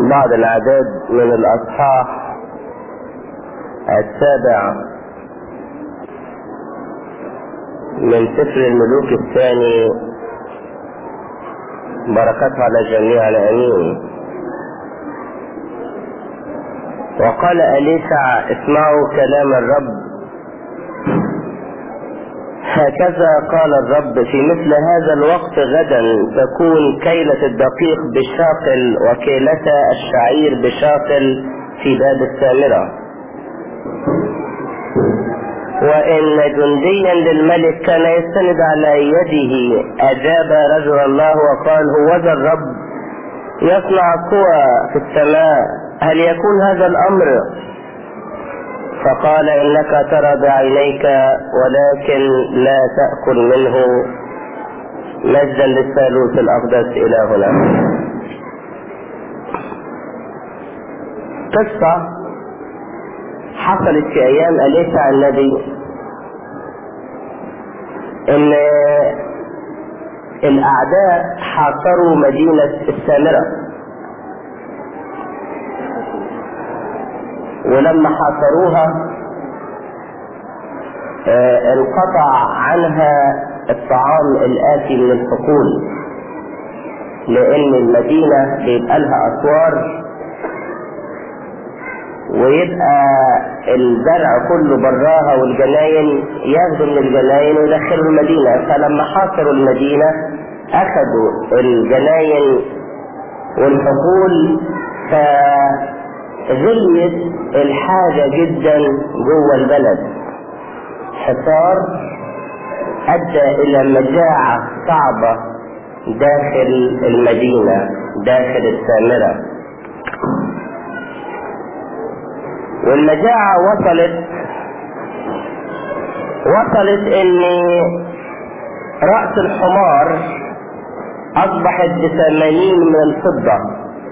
بعض الأعداد من الأصحاح السابع من سفر الملوك الثاني بركته على جميع امين وقال أليسع اسمعوا كلام الرب هكذا قال الرب في مثل هذا الوقت غدا تكون كيلة الدقيق بشاقل وكيلة الشعير بشاقل في باب السامرة وإن جنديا للملك كان يستند على يده أجاب رجل الله وقال هو ذا الرب يصنع قوى في السماء هل يكون هذا الأمر فقال إنك ترى بعينيك ولكن لا تأكل منه مجدا للثالوث الأقدس إلى هنا قصة حصلت في أيام أليسع النبي إن الأعداء حاصروا مدينة السامرة ولما حاصروها اه انقطع عنها الطعام الآتي من الحقول لأن المدينة بيبقى لها أسوار ويبقى الزرع كله براها والجناين ياخدوا من الجناين ويدخلوا المدينة فلما حاصروا المدينة أخذوا الجناين والحقول فغليت الحاجة جدا جوه البلد حصار أدى إلى مجاعة صعبة داخل المدينة داخل السامرة والمجاعة وصلت وصلت ان رأس الحمار اصبحت بثمانين من الفضة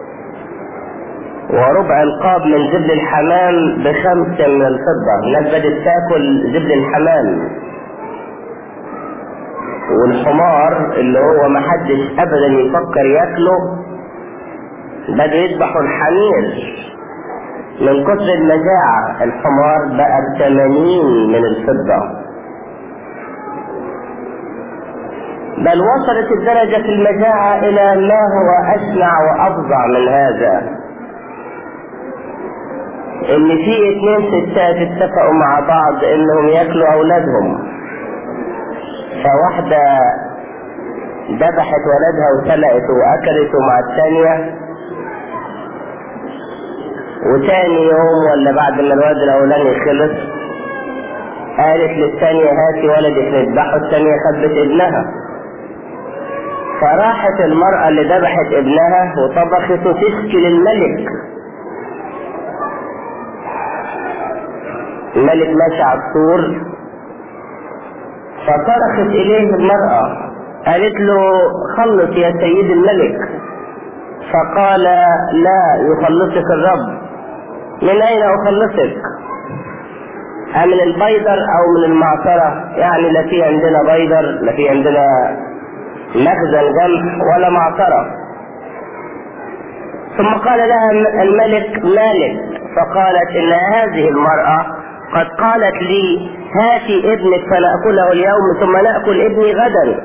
وربع القاب من زبل الحمام بخمسة من الفضة الناس بدأت تاكل زبل الحمام والحمار اللي هو محدش ابدا يفكر ياكله بدأوا يذبحوا الحمير من كثر المجاعة الحمار بقى بثمانين من الفضة بل وصلت الدرجة في المجاعة إلى ما هو أشنع وأفظع من هذا إن في اتنين ستات اتفقوا مع بعض إنهم ياكلوا أولادهم فواحدة ذبحت ولدها وسلقته وأكلته مع الثانية وتاني يوم ولا بعد ما الولد الاولاني خلص قالت للثانية هاتي ولدك نذبحه الثانية خبت ابنها فراحت المرأة اللي ذبحت ابنها وطبخته تشكي للملك الملك ماشي على السور فصرخت اليه المرأة قالت له خلص يا سيد الملك فقال لا يخلصك الرب من اين اخلصك من البيدر او من المعصرة يعني لا في عندنا بيدر لا في عندنا مخزن جمح ولا معصرة ثم قال لها الملك مالك فقالت ان هذه المرأة قد قالت لي هاتي ابنك فنأكله اليوم ثم نأكل ابني غدا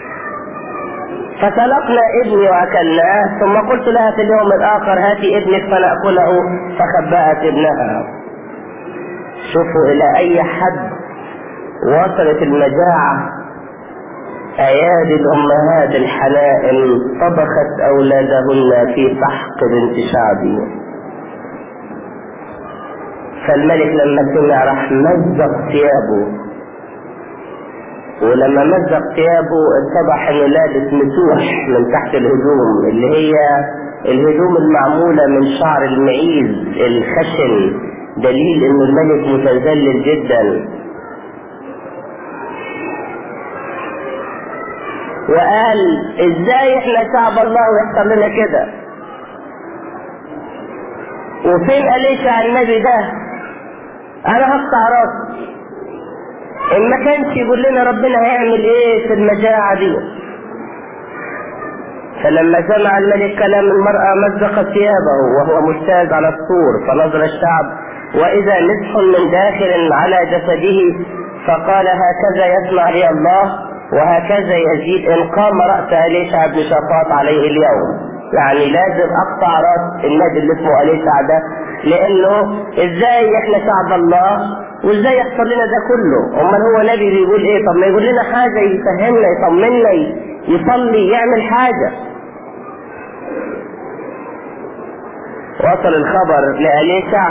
فسلقنا ابني واكلناه ثم قلت لها في اليوم الاخر هاتي ابنك فناكله فخبأت ابنها شوفوا الى اي حد وصلت المجاعة ايادي الامهات الحنائن طبخت اولادهن في سحق بنت شعبي فالملك لما سمع راح مزق ثيابه ولما مزق ثيابه اتضح انه لابس مسوح من تحت الهدوم اللي هي الهدوم المعمولة من شعر المعيز الخشن دليل انه الملك متذلل جدا وقال ازاي احنا شعب الله ويحصل لنا كده وفين أليشع النبي ده انا هقطع راسي ان ما كانش يقول لنا ربنا هيعمل ايه في المجاعة دي فلما سمع الملك كلام المرأة مزق ثيابه وهو مجتاز على السور فنظر الشعب وإذا مسح من داخل على جسده فقال هكذا يسمع لي الله وهكذا يزيد إن قام رأس أليشع بن شفاط عليه اليوم يعني لازم أقطع رأس النادي اللي اسمه أليشع ده لأنه إزاي إحنا شعب الله وإزاي يحصل لنا ده كله أمال هو نبي بيقول إيه طب ما يقول لنا حاجة يفهمنا يطمنا يصلي يعمل حاجة وصل الخبر لأليشع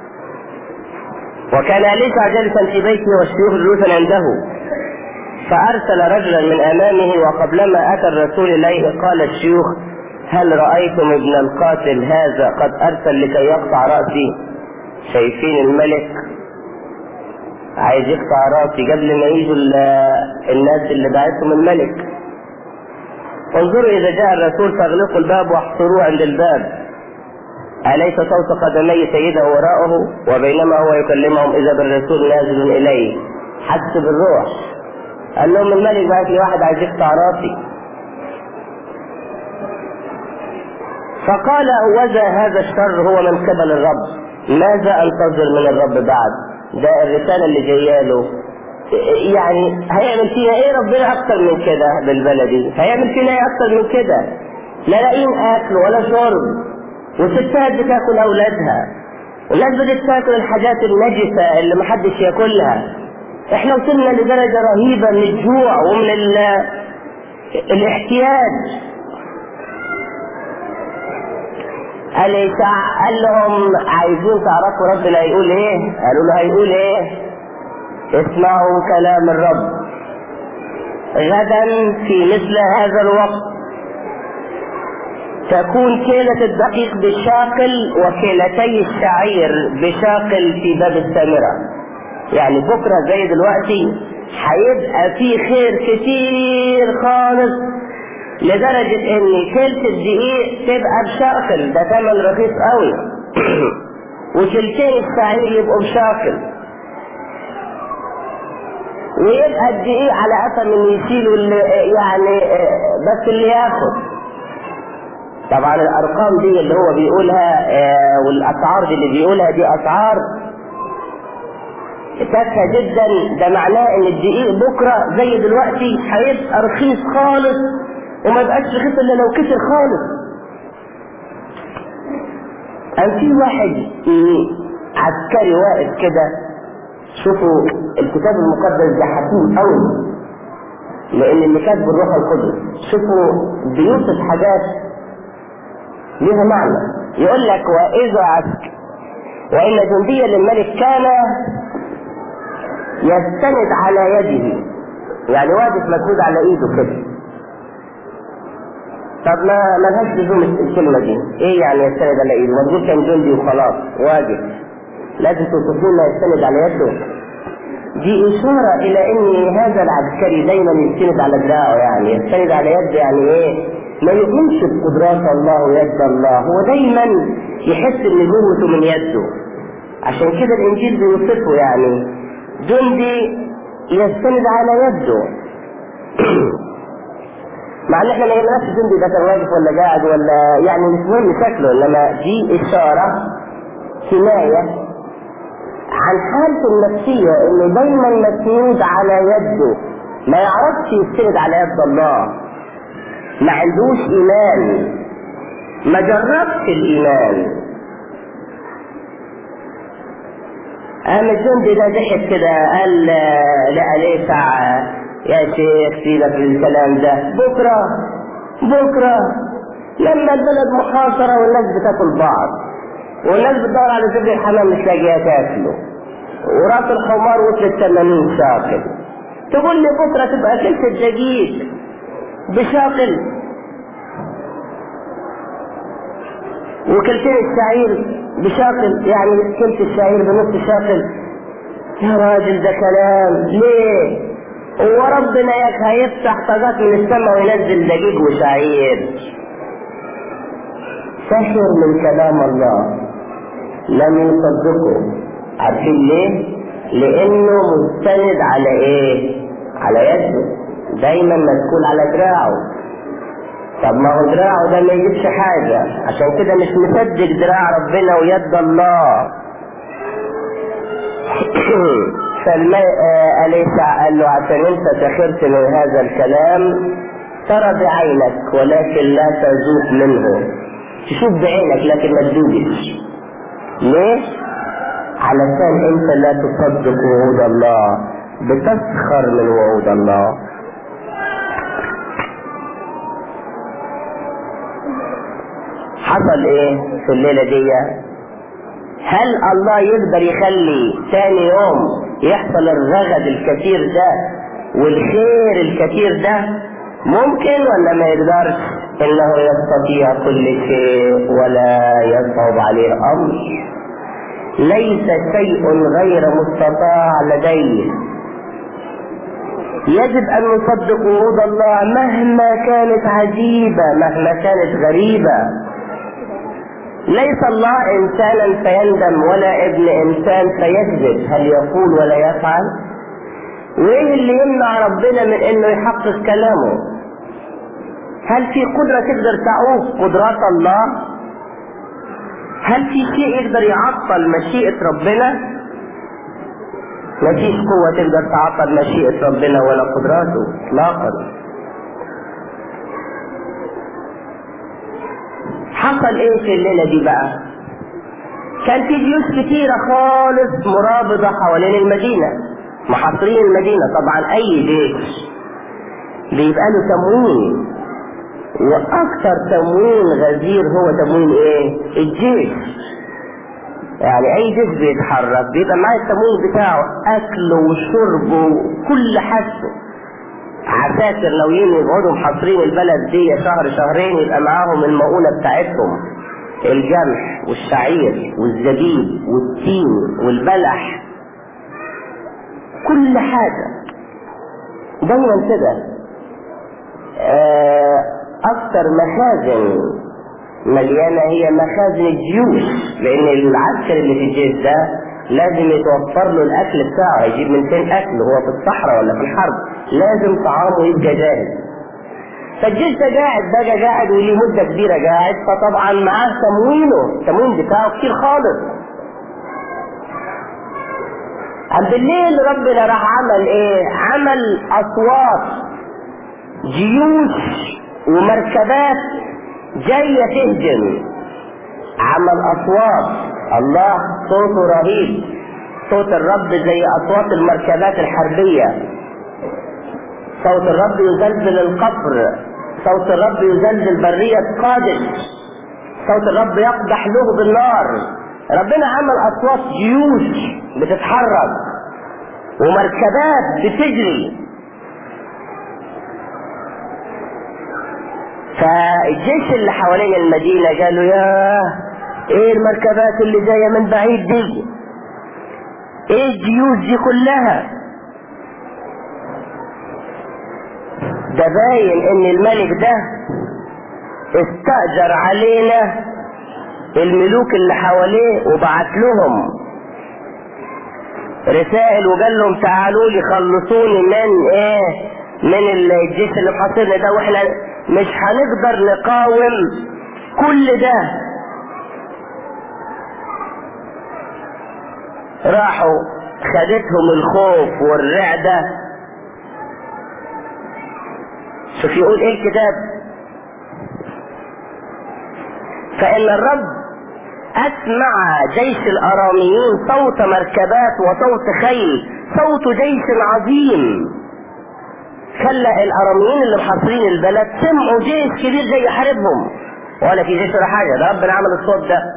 وكان أليشع جالسا في بيته والشيوخ جلوسا عنده فأرسل رجلا من أمامه وقبلما أتى الرسول إليه قال الشيوخ هل رأيتم ابن القاتل هذا قد أرسل لكي يقطع رأسي شايفين الملك عايز يقطع رأسي قبل ما يجوا الناس اللي بعتهم الملك انظروا إذا جاء الرسول فاغلقوا الباب واحصروه عند الباب أليس صوت قدمي سيده وراءه وبينما هو يكلمهم إذا بالرسول نازل إليه حس بالروح قال لهم الملك بعت لي واحد عايز يقطع راسي فقال وذا هذا الشر هو من قبل الرب ماذا انتظر من الرب بعد ده الرسالة اللي جايه له يعني هيعمل فينا ايه ربنا اكتر من كده بالبلدي هيعمل فينا ايه اكتر من كده لا لاقيين اكل ولا شرب وستات بتاكل اولادها والناس بدات تاكل الحاجات النجسه اللي محدش ياكلها احنا وصلنا لدرجه رهيبه من الجوع ومن الاحتياج أليسع قال لهم عايزين تعرفوا ربنا هيقول ايه قالوا له هيقول ايه اسمعوا كلام الرب غدا في مثل هذا الوقت تكون كيلة الدقيق بشاقل وكيلتي الشعير بشاقل في باب السامرة يعني بكرة زي دلوقتي هيبقى في خير كتير خالص لدرجة ان كيلة الدقيق تبقى بشاقل ده ثمن رخيص قوي وكيلتين الشعير يبقوا بشاقل ويبقى الدقيق على قسم ان يشيلوا اللي يعني بس اللي ياخد طبعا الارقام دي اللي هو بيقولها والاسعار دي اللي بيقولها دي اسعار تافهه جدا ده معناه ان الدقيق بكره زي دلوقتي هيبقى رخيص خالص وما يبقاش رخيص الا لو كتر خالص كان في واحد عسكري واقف كده شوفوا الكتاب المقدس ده حكيم قوي لان اللي كاتبه الروح القدس شوفوا بيوصف حاجات ليها معنى يقول لك واذا عسك وان جنديا للملك كان يستند على يده يعني واقف مسنود على ايده كده طب ما ملهاش لزوم الكلمه دي ايه يعني يستند على ايده ما كان جندي وخلاص واقف لازم توصفوا لنا يستند على يده دي إشارة إلى إن هذا العسكري دايما يستند على دراعه يعني يستند على يده يعني إيه؟ ما يؤمنش بقدرات الله ويد الله هو دايما يحس إن قوته من يده عشان كده الإنجيل بيوصفه يعني جندي يستند على يده مع ان احنا ما يهمناش الجندي ده كان واقف ولا قاعد ولا يعني مش مهم شكله انما دي اشاره كنايه عن حالته النفسية انه دايما مسنود على يده ما يعرفش يستند على يد الله ما عندوش ايمان ما جربش الايمان قام الجندي ده ضحك كده قال لا ليه ساعة يا شيخ سيبك في الكلام ده بكرة بكرة لما البلد محاصرة والناس بتاكل بعض والناس بتدور على زبر الحمام مش لاقيها تاكله وراس الحمار وصلت 80 شاقل تقول لي بكره تبقى كلت الدقيق بشاقل وكلتين الشعير بشاقل يعني كلت الشعير بنص شاقل يا راجل ده كلام ليه هو ربنا ياك هيفتح طاقات من السماء وينزل دقيق وشعير سخر من كلام الله لم يصدقوا عارفين ليه؟ لانه مستند على ايه؟ على يده دايما مسكول على دراعه طب ما هو دراعه ده ما يجيبش حاجة عشان كده مش مصدق دراع ربنا ويد الله فالماء أليسع قال له عشان انت سخرت من هذا الكلام ترى بعينك ولكن لا تذوق منه تشوف بعينك لكن ما تذوقش ليه؟ علشان انت لا تصدق وعود الله بتسخر من وعود الله حصل ايه في الليلة دي هل الله يقدر يخلي ثاني يوم يحصل الرغد الكثير ده والخير الكثير ده ممكن ولا ما يقدرش انه يستطيع كل شيء ولا يصعب عليه امر ليس شيء غير مستطاع لديه يجب ان نصدق وعود الله مهما كانت عجيبة مهما كانت غريبة ليس الله انسانا فيندم ولا ابن انسان فيكذب هل يقول ولا يفعل وايه اللي يمنع ربنا من انه يحقق كلامه هل في قدرة تقدر تعوق قدرات الله هل في شيء يقدر يعطل مشيئة ربنا مفيش قوة تقدر تعطل مشيئة ربنا ولا قدراته اطلاقا حصل ايه في الليلة دي بقى كان في جيوش كتيرة خالص مرابطة حوالين المدينة محاصرين المدينة طبعا اي جيش بيبقى له تموين واكثر تموين غزير هو تموين ايه الجيش يعني اي جيش بيتحرك بيبقى معاه التموين بتاعه اكله وشربه وكل حاجته عساكر ناويين يقعدوا محاصرين البلد دي شهر شهرين يبقى معاهم المؤونة بتاعتهم الجمح والشعير والزبيب والتين والبلح كل حاجة دايما كده اكثر مخازن مليانة هي مخازن الجيوش لان العسكر اللي في الجيش ده لازم يتوفر له الاكل بتاعه يجيب من فين اكل هو في الصحراء ولا في الحرب لازم طعامه يبقى جاهز فالجيش ده قاعد بقى قاعد وليه مده كبيره قاعد فطبعا معاه تموينه التموين بتاعه كتير خالص عند الليل ربنا راح عمل ايه عمل اصوات جيوش ومركبات جايه تهجم عمل اصوات الله صوته رهيب صوت الرب زي اصوات المركبات الحربيه صوت الرب يزلزل القبر صوت الرب يزلزل برية قادش صوت الرب يقدح له بالنار ربنا عمل اصوات جيوش بتتحرك ومركبات بتجري فالجيش اللي حوالين المدينة قالوا يا ايه المركبات اللي جاية من بعيد دي ايه الجيوش دي كلها ده باين ان الملك ده استأجر علينا الملوك اللي حواليه وبعت لهم رسائل وقال لهم تعالوا لي خلصوني من ايه من الجيش اللي محاصرنا ده واحنا مش هنقدر نقاوم كل ده راحوا خدتهم الخوف والرعدة شوف يقول ايه الكتاب فإن الرب أسمع جيش الأراميين صوت مركبات وصوت خيل صوت جيش عظيم خلى الأراميين اللي محاصرين البلد سمعوا جيش كبير جاي يحاربهم ولا في جيش ولا حاجة ده ربنا عمل الصوت ده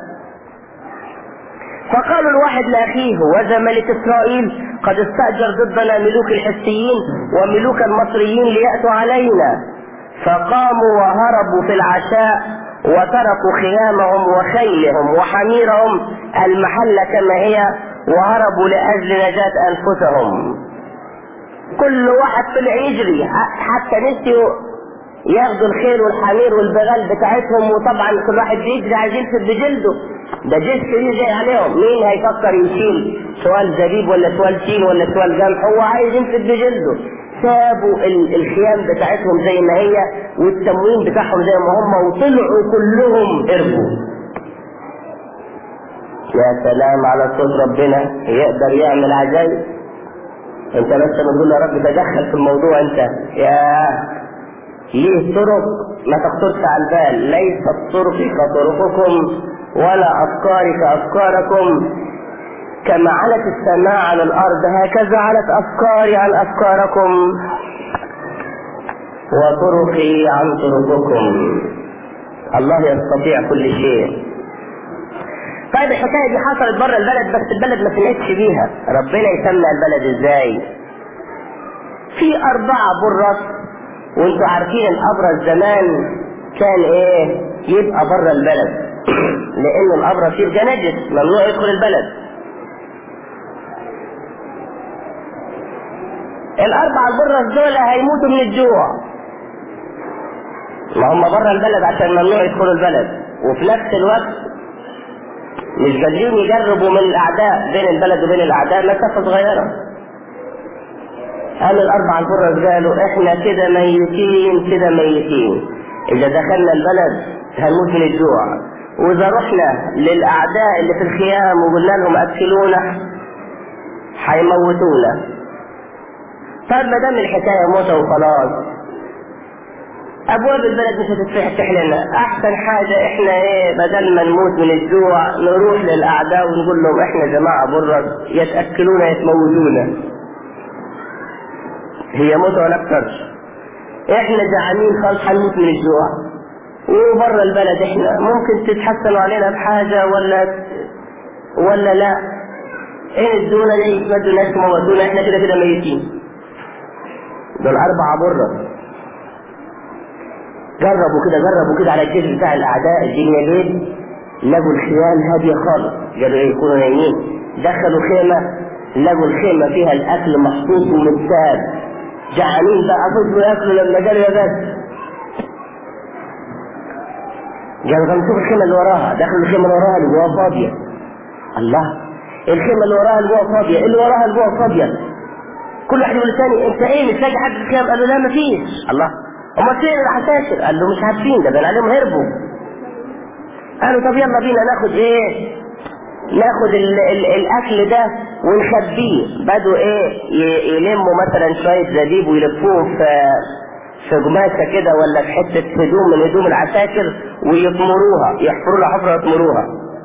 فقالوا الواحد لأخيه وذا ملك إسرائيل قد استأجر ضدنا ملوك الحسيين وملوك المصريين ليأتوا علينا فقاموا وهربوا في العشاء وتركوا خيامهم وخيلهم وحميرهم المحلة كما هي وهربوا لأجل نجاة أنفسهم كل واحد طلع يجري حتى نسيوا ياخدوا الخيل والحمير والبغال بتاعتهم وطبعا كل واحد بيجري عايز يلفت بجلده ده جيش كبير جاي عليهم مين هيفكر يشيل سؤال زبيب ولا سؤال تين ولا سؤال جمح هو عايز يلفت بجلده سابوا ال- الخيام بتاعتهم زي ما هي والتموين بتاعهم زي ما هم وطلعوا كلهم هربوا يا سلام على صوت ربنا يقدر يعمل عجائب انت بس بتقول يا رب تدخل في الموضوع انت يا ليه طرق ما تخطرش على البال ليست طرقي كطرقكم ولا افكاري كافكاركم كما علت السماء على الارض هكذا علت افكاري عن افكاركم وطرقي عن طرقكم الله يستطيع كل شيء طيب الحكايه دي حصلت بره البلد بس البلد ما سمعتش بيها ربنا يسمى البلد ازاي في اربعه برص وانتوا عارفين الابرص زمان كان ايه يبقى بره البلد لان الابرص يبقى نجس ممنوع يدخل البلد الاربع البرص دول هيموتوا من الجوع ما هم بره البلد عشان ممنوع يدخلوا البلد وفي نفس الوقت مش قادرين يجربوا من الاعداء بين البلد وبين الاعداء مسافه صغيره قال الاربع البرص قالوا احنا كده ميتين كده ميتين اذا دخلنا البلد هنموت من الجوع واذا رحنا للاعداء اللي في الخيام وقلنا لهم اكلونا هيموتونا طب ما دام الحكايه موته وخلاص ابواب البلد مش هتتفتح لنا احسن حاجه احنا ايه بدل ما نموت من الجوع نروح للاعداء ونقول لهم احنا جماعه برص يتاكلونا يتموتونا هي موتة ولا اكتر احنا جعانين خالص هنموت من الجوع وبره البلد احنا ممكن تتحسنوا علينا بحاجه ولا ولا لا ايه ادونا ليه يتمدوا الناس يموتونا احنا كده كده ميتين دول اربعه بره جربوا كده جربوا كده على الجيش بتاع الاعداء الدنيا ليل لقوا الخيام هاديه خالص قالوا ايه يكونوا نايمين دخلوا خيمه لقوا الخيمه فيها الاكل محطوط ومتساب جعانين بقى فضلوا ياكلوا لما قالوا يا بس قالوا طب نشوف الخيمه اللي وراها دخلوا الخيمه اللي وراها اللي جواها فاضيه الله الخيمه اللي وراها اللي جواها فاضيه اللي وراها اللي جواها فاضيه كل واحد يقول للثاني انت ايه مش لاقي حد في الخيام قال له لا مفيش الله امال فين العساكر قال له مش عارفين ده بان عليهم هربوا قالوا طب يلا بينا ناخد ايه ناخد ال ال الاكل ده ونخبيه بدوا ايه ي- يلموا مثلا شويه زبيب ويلفوهم في في قماشه كده ولا في حته هدوم من هدوم العساكر ويطمروها يحفروا لها حفره ويطمروها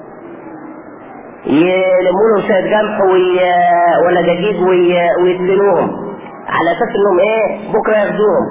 يلموا لهم شويه قمح وي... ولا دقيق وي... ويدفنوهم على اساس انهم ايه بكره ياخدوهم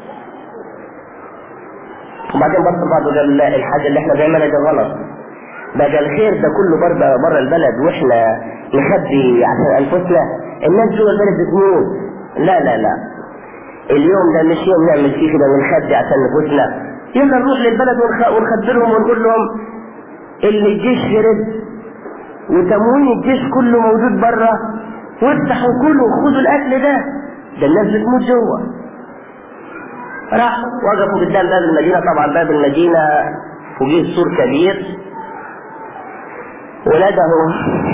وبعدين بص بعض قال لا الحاجه اللي احنا بنعملها دي غلط بقى الخير ده كله بره بره البلد واحنا نخبي عشان انفسنا الناس جوه البلد بتموت لا لا لا اليوم ده مش يوم نعمل فيه كده ونخبي عشان نفوسنا يلا نروح للبلد ونخ- ونخبرهم ونقول لهم اللي الجيش هرب وتموين الجيش كله موجود بره وافتحوا كلوا خدوا الاكل ده ده الناس بتموت جوه راح وقفوا قدام باب المدينة طبعا باب المدينة فوقيه سور كبير ونده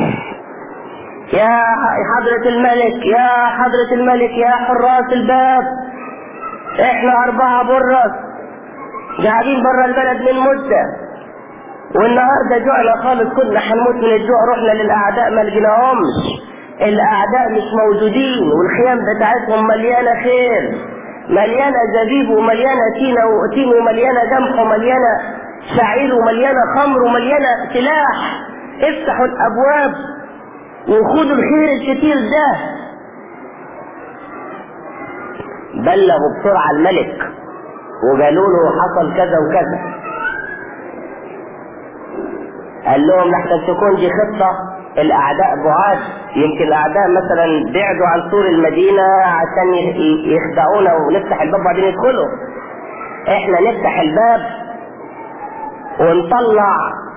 يا حضرة الملك يا حضرة الملك يا حراس الباب احنا أربعة برص قاعدين برا البلد من مدة والنهارده جوعنا خالص كنا هنموت من الجوع رحنا للأعداء ما لقيناهمش الأعداء مش موجودين والخيام بتاعتهم مليانة خير مليانة زبيب ومليانة تين وتين ومليانة قمح ومليانة شعير ومليانة خمر ومليانة سلاح افتحوا الأبواب وخدوا الخير الكتير ده بلغوا بسرعة الملك وقالوا له حصل كذا وكذا قال لهم لحسن تكون دي خطة الأعداء بعاد يمكن الأعداء مثلا بعدوا عن سور المدينة عشان ي- ي- يخدعونا ونفتح الباب وبعدين يدخلوا احنا نفتح الباب ونطلع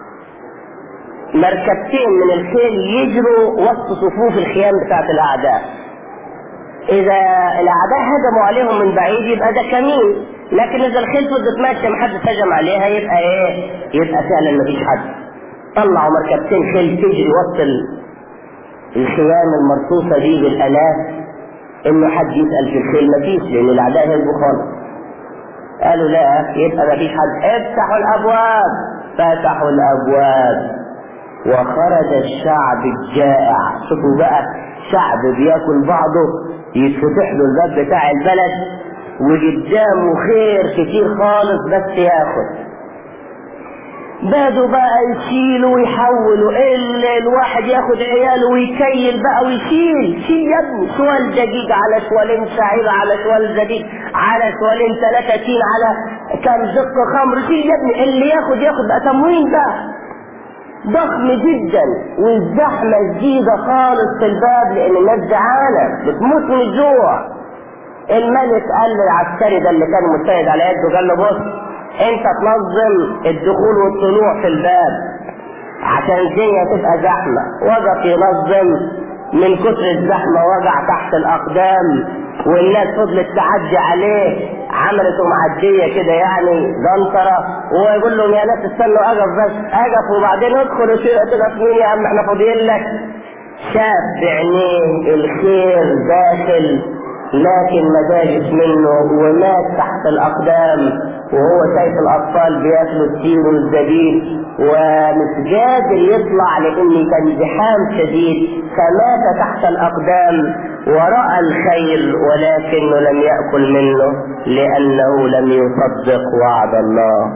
مركبتين من الخيل يجروا وسط صفوف الخيام بتاعت الأعداء إذا الأعداء هجموا عليهم من بعيد يبقى ده كمين لكن إذا الخيل فضلت ماشية محدش هجم عليها يبقى إيه؟ يبقى فعلا مفيش حد طلعوا مركبتين خيل تجري وسط ال- الخيام المرصوصة دي بالآلاف انه حد يسأل في الخيل مفيش لان الاعداء هيبقوا خالص قالوا لا يبقى مفيش حد افتحوا الابواب فتحوا الابواب وخرج الشعب الجائع شوفوا بقى شعب بياكل بعضه يتفتح له الباب بتاع البلد وقدامه خير كتير خالص بس ياخد بدوا بقى يشيلوا ويحولوا اللي الواحد ياخد عياله ويكيل بقى ويشيل شيل يا ابني شوال دقيق على شوالين شعير على شوال دقيق على شوالين ثلاثة تين على كام زق خمر شيل يا ابني اللي ياخد ياخد بقى تموين بقى ضخم جدا والزحمة جديدة خالص في الباب لأن الناس جعانة بتموت من الجوع الملك قال للعسكري ده اللي كان مستند على يده قال له بص انت تنظم الدخول والطلوع في الباب عشان الدنيا تبقى زحمة وقف ينظم من كتر الزحمة وقع تحت الأقدام والناس فضلت تعدي عليه عملته معدية كده يعني زنطرة ويقول لهم يا ناس استنوا أقف بس أقف وبعدين ادخلوا تقف مين يا عم احنا فاضيين لك شاف بعينيه الخير داخل لكن ما جاش منه ومات تحت الأقدام وهو شايف الأطفال بياكلوا التين والزبيب ومش قادر يطلع لأن كان زحام شديد فمات تحت الأقدام ورأى الخير ولكنه لم يأكل منه لأنه لم يصدق وعد الله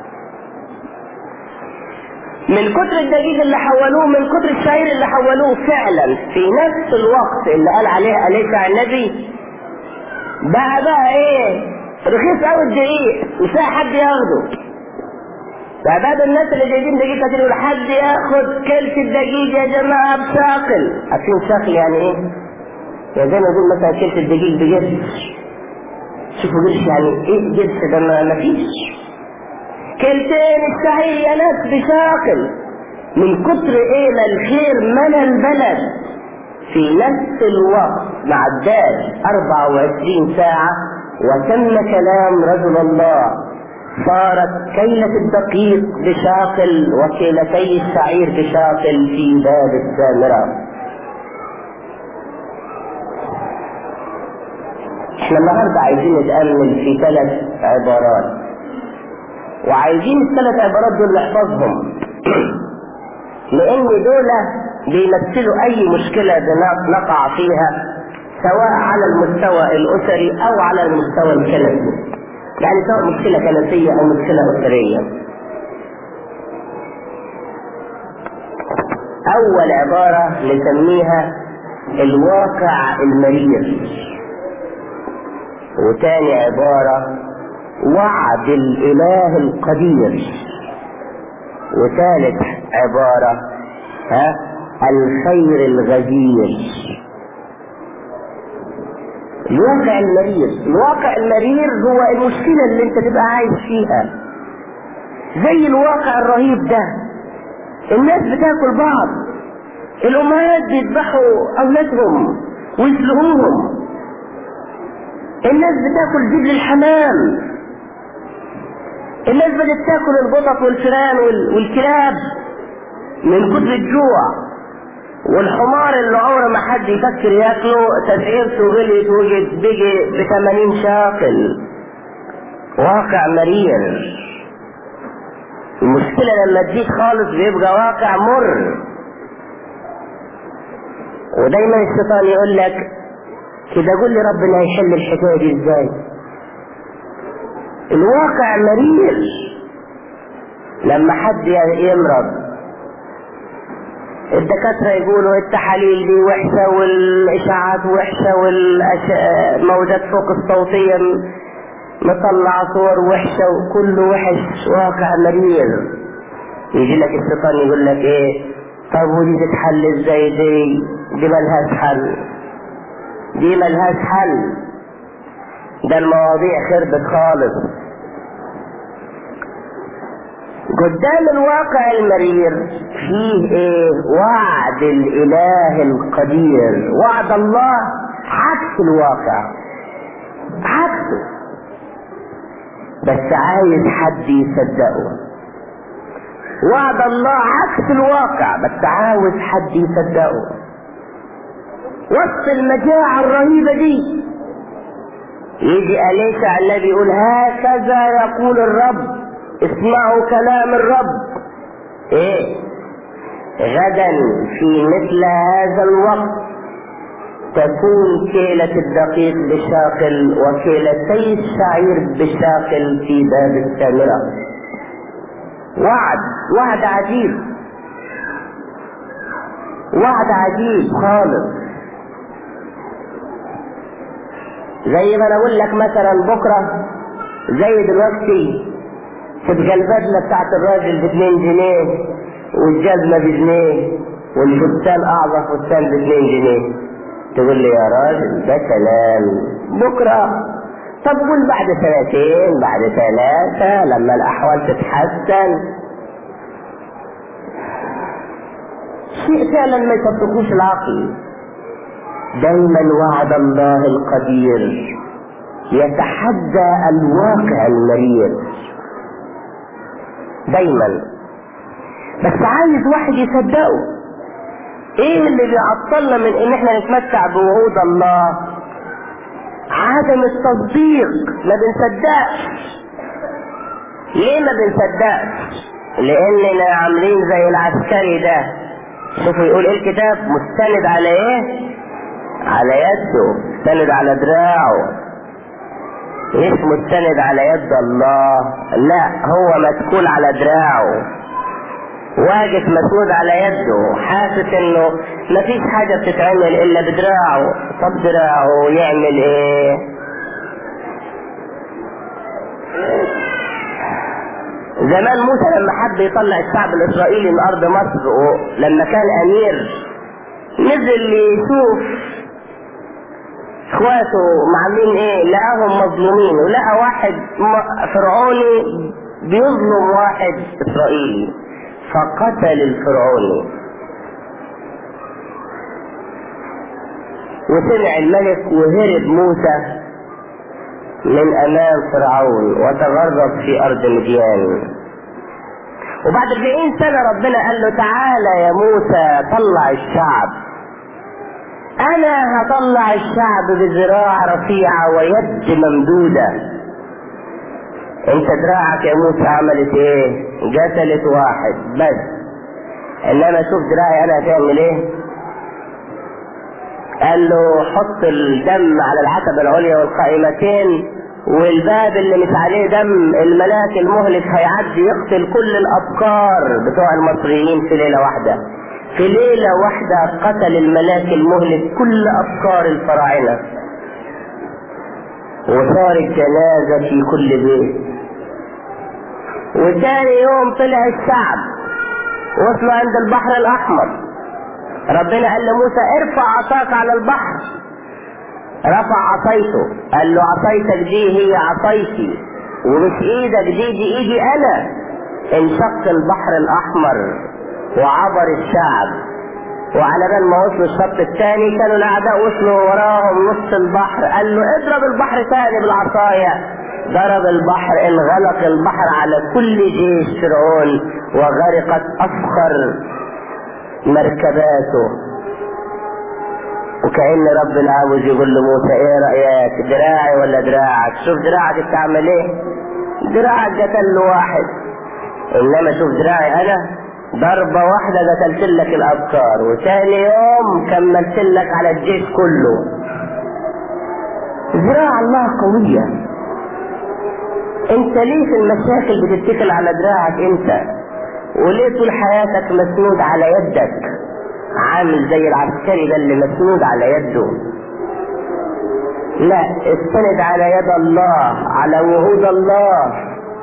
من كتر الدقيق اللي حولوه من كتر الشعير اللي حولوه فعلا في نفس الوقت اللي قال عليه أليس النبي بقى بقى ايه رخيص قوي الدقيق مش لاقي حد ياخده فبعد الناس اللي جايبين دقيق كتير يقول حد ياخد كلت الدقيق يا جماعه بشاقل عارفين شاقل يعني ايه؟ يعني زي ما يقول مثلا كلت الدقيق بجرش شوفوا جرش يعني ايه جرش ده ما فيش كلتين الشعير يا ناس بشاقل من كتر ايه ما الخير ملا البلد في نفس الوقت ما عداش 24 ساعة وتم كلام رجل الله صارت كيلة الدقيق بشاقل وكيلتي الشعير بشاقل في باب السامرة احنا النهاردة عايزين نتأمل في ثلاث عبارات وعايزين الثلاث عبارات دول نحفظهم لان دول بيمثلوا اي مشكلة نقع فيها سواء على المستوى الاسري او على المستوى الكنسي يعني سواء مشكلة كنسية او مشكلة اسرية اول عبارة نسميها الواقع المرير وتاني عبارة وعد الاله القدير وثالث عبارة ها الخير الغزير الواقع المرير الواقع المرير هو المشكلة اللي انت تبقى عايش فيها زي الواقع الرهيب ده الناس بتاكل بعض الامهات بيذبحوا اولادهم ويسلقوهم الناس بتاكل جبل الحمام الناس بدأت تاكل القطط والفئران والكلاب من كتر الجوع والحمار اللي عمره ما حد يفكر ياكله تسعيرته غليت وجد بقي ب 80 شاقل واقع مرير المشكلة لما تزيد خالص بيبقى واقع مر ودايما الشيطان يقول لك كده قول لي ربنا هيحل الحكاية دي ازاي الواقع مرير لما حد يمرض الدكاترة يقولوا التحاليل دي وحشة والإشاعات وحشة والموجات فوق الصوتية مطلع صور وحشة وكله وحش واقع مرير يجي لك الشيطان يقول لك ايه طب ودي تتحل ازاي دي دي ملهاش حل دي ملهاش حل ده المواضيع خربت خالص قدام الواقع المرير فيه ايه وعد الاله القدير وعد الله عكس الواقع عكسه بس عايز حد يصدقه وعد الله عكس الواقع بس عاوز حد يصدقه وسط المجاعة الرهيبة دي يجي أليسع النبي يقول هكذا يقول الرب اسمعوا كلام الرب ايه غدا في مثل هذا الوقت تكون كيلة الدقيق بشاقل وكيلتي الشعير بشاقل في باب السامرة وعد وعد عجيب وعد عجيب خالص زي ما انا اقول لك مثلا بكره زي دلوقتي تبقى البدله بتاعت الراجل ب 2 جنيه والجزمه بجنيه والفستان اعظم فستان ب 2 جنيه تقول لي يا راجل ده كلام بكره طب قول بعد سنتين بعد ثلاثة لما الأحوال تتحسن شيء فعلا ما يصدقوش العقل دايما وعد الله القدير يتحدى الواقع المرير دايما بس عايز واحد يصدقه ايه اللي بيعطلنا من ان احنا نتمتع بوعود الله عدم التصديق ما بنصدقش ليه ما بنصدقش لاننا عاملين زي العسكري ده شوفوا يقول ايه الكتاب مستند على ايه على يده مستند على دراعه مش مستند على يد الله لا هو مسكول على دراعه واقف مسنود على يده حاسس انه مفيش حاجة بتتعمل الا بدراعه طب دراعه يعمل ايه زمان موسى لما حب يطلع الشعب الاسرائيلي من ارض مصر لما كان امير نزل يشوف اخواته معاملين ايه لقاهم مظلومين ولقى واحد فرعوني بيظلم واحد اسرائيلي فقتل الفرعوني وسمع الملك وهرب موسى من امام فرعون وتغرب في ارض مديان وبعد 40 سنة ربنا قال له تعالى يا موسى طلع الشعب انا هطلع الشعب بذراع رفيعة ويد ممدودة انت دراعك يا موسى عملت ايه قتلت واحد بس انما شوف دراعي انا هتعمل ايه قال له حط الدم على العتبة العليا والقائمتين والباب اللي مش عليه دم الملاك المهلك هيعدي يقتل كل الابكار بتوع المصريين في ليلة واحدة في ليلة واحدة قتل الملاك المهلك كل أفكار الفراعنة وصارت جنازة في كل بيت وتاني يوم طلع الشعب وصلوا عند البحر الأحمر ربنا قال لموسى ارفع عصاك على البحر رفع عصايته قال له عصايتك دي هي عصايتي ومش ايدك دي دي ايدي انا انشق البحر الاحمر وعبر الشعب وعلى بال ما وصلوا الشط الثاني كانوا الاعداء وصلوا وراهم نص البحر قال له اضرب البحر ثاني بالعصايه ضرب البحر انغلق البحر على كل جيش فرعون وغرقت افخر مركباته وكأن ربنا عاوز يقول لموسى ايه رأيك دراعي ولا دراعك شوف دراعك بتعمل ايه دراعك قتل له واحد انما شوف دراعي انا ضربة واحدة قتلت لك الأفكار وثاني يوم كملت لك على الجيش كله ذراع الله قوية انت ليه في المشاكل بتتكل على دراعك انت وليه طول حياتك مسنود على يدك عامل زي العسكري ده اللي مسنود على يده لا استند على يد الله على وعود الله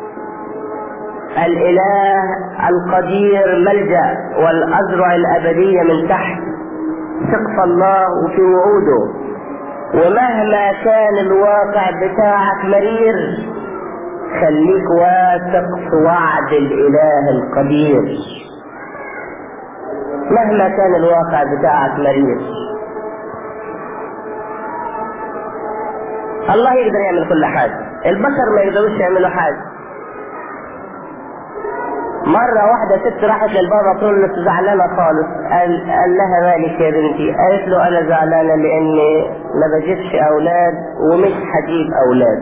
الاله القدير ملجا والازرع الابديه من تحت ثق الله وفي وعوده ومهما كان الواقع بتاعك مرير خليك واثق في وعد الاله القدير مهما كان الواقع بتاعك مرير الله يقدر يعمل كل حاجه البشر ما يقدروش يعملوا حاجه مرة واحدة ست راحت للبابا تقول له زعلانة خالص قال, قال لها مالك يا بنتي قالت له أنا زعلانة لأني ما بجيبش أولاد ومش هجيب أولاد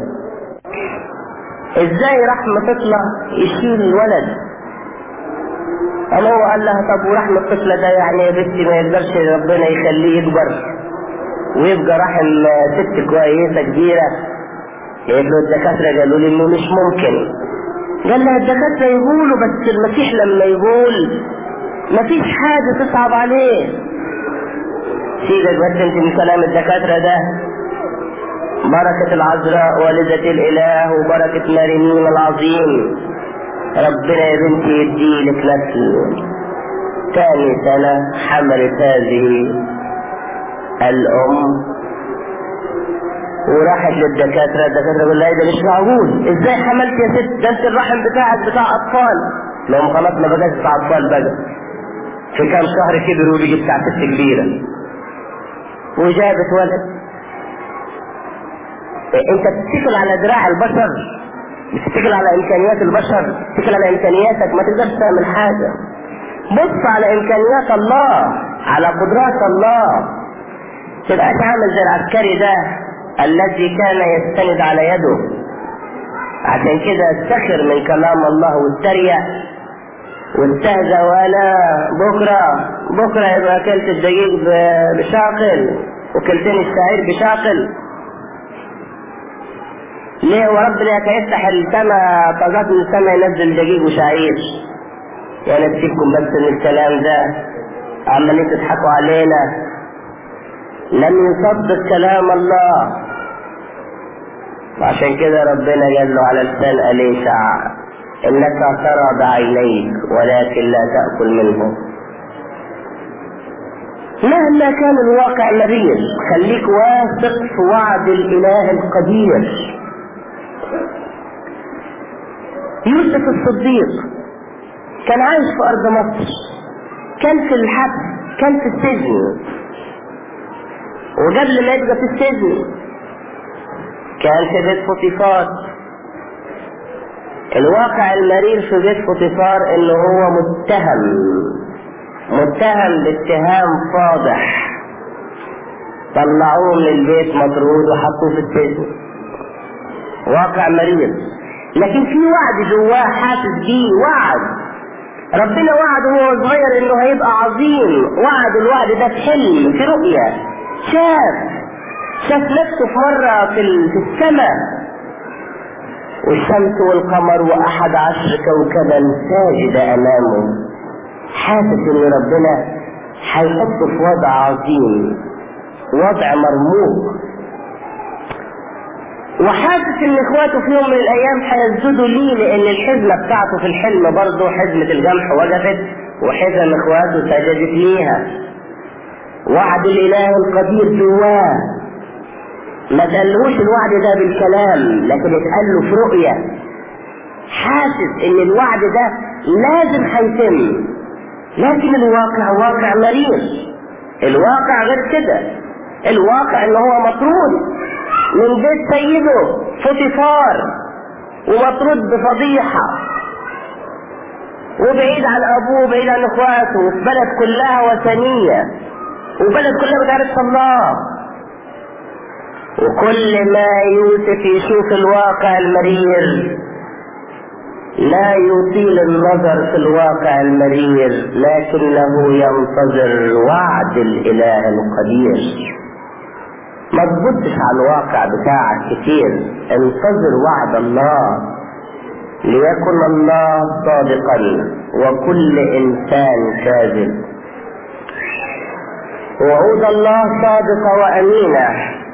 إزاي رحمة تطلع يشيل الولد قال هو قال لها طب ورحمة الطفل ده يعني يا بنتي ما يقدرش ربنا يخليه يكبر ويبقى رحم ست كويسة كبيرة قالت له الدكاترة قالوا لي انه مش ممكن قال لها الدكاترة يقولوا بس المسيح لما يقول مفيش حاجة تصعب عليه سيبك بس انت من كلام الدكاترة ده بركة العذراء والدة الإله وبركة مريمين العظيم ربنا يا بنتي يديلك نسل تاني سنة حملت هذه الأم وراحت للدكاترة الدكاترة يقول لها ده مش معقول ازاي حملت يا ست ده انت الرحم بتاعك بتاع اطفال لهم خلاص ما بقاش بتاع اطفال بقى في كام شهر كبر وبيجي بتاع ست كبيرة وجابت ولد انت بتتكل على دراع البشر بتتكل على امكانيات البشر بتتكل على امكانياتك ما تقدرش تعمل حاجة بص على امكانيات الله على قدرات الله تبقى تعمل زي العسكري ده الذي كان يستند على يده عشان كده استخر من كلام الله واستريع واستهزأ وانا بكرة بكرة يبقى اكلت الدقيق بشاقل وكلتني الشعير بشاقل ليه وربنا يفتح السماء طاقات من السماء ينزل دقيق وشعير يعني تسيبكم بس من الكلام ده عمالين تضحكوا علينا لم يصدق كلام الله وعشان كده ربنا قال له على لسان أليشع إنك ترى بعينيك ولكن لا تأكل منه مهما كان الواقع مرير خليك واثق في وعد الإله القدير يوسف الصديق كان عايش في أرض مصر كان في الحبس كان في السجن وقبل ما يبقى في السجن كان في بيت فوتيفار الواقع المرير في بيت فوتيفار انه هو متهم متهم باتهام فاضح طلعوه من البيت مطرود وحطوه في السجن واقع مرير لكن في وعد جواه حاسس بيه وعد ربنا وعد وهو صغير انه هيبقى عظيم وعد الوعد ده في حلم في رؤية شاف شاف نفسه في مرة في, في السماء والشمس والقمر وأحد عشر كوكبا ساجد أمامه حاسس إن ربنا هيحطه في وضع عظيم وضع مرموق وحاسس ان اخواته في يوم من الايام هيسجدوا ليه لان الحزمه بتاعته في الحلم برضه حزمه الجمح وقفت وحزم اخواته سجدت ليها وعد الاله القدير جواه ما تقلهوش الوعد ده بالكلام لكن اتقال له في رؤية حاسس ان الوعد ده لازم هيتم لكن الواقع واقع مريض الواقع غير كده الواقع ان هو مطرود من بيت سيده فوتيفار ومطرود بفضيحة وبعيد عن ابوه وبعيد عن اخواته وفي بلد كلها وثنية وبلد كلها بتعرف الله وكل ما يوسف يشوف الواقع المرير لا يطيل النظر في الواقع المرير لكنه ينتظر وعد الاله القدير ما تبصش على الواقع بتاعك كتير انتظر وعد الله ليكن الله صادقا وكل انسان كاذب وعود الله صادقة وأمينة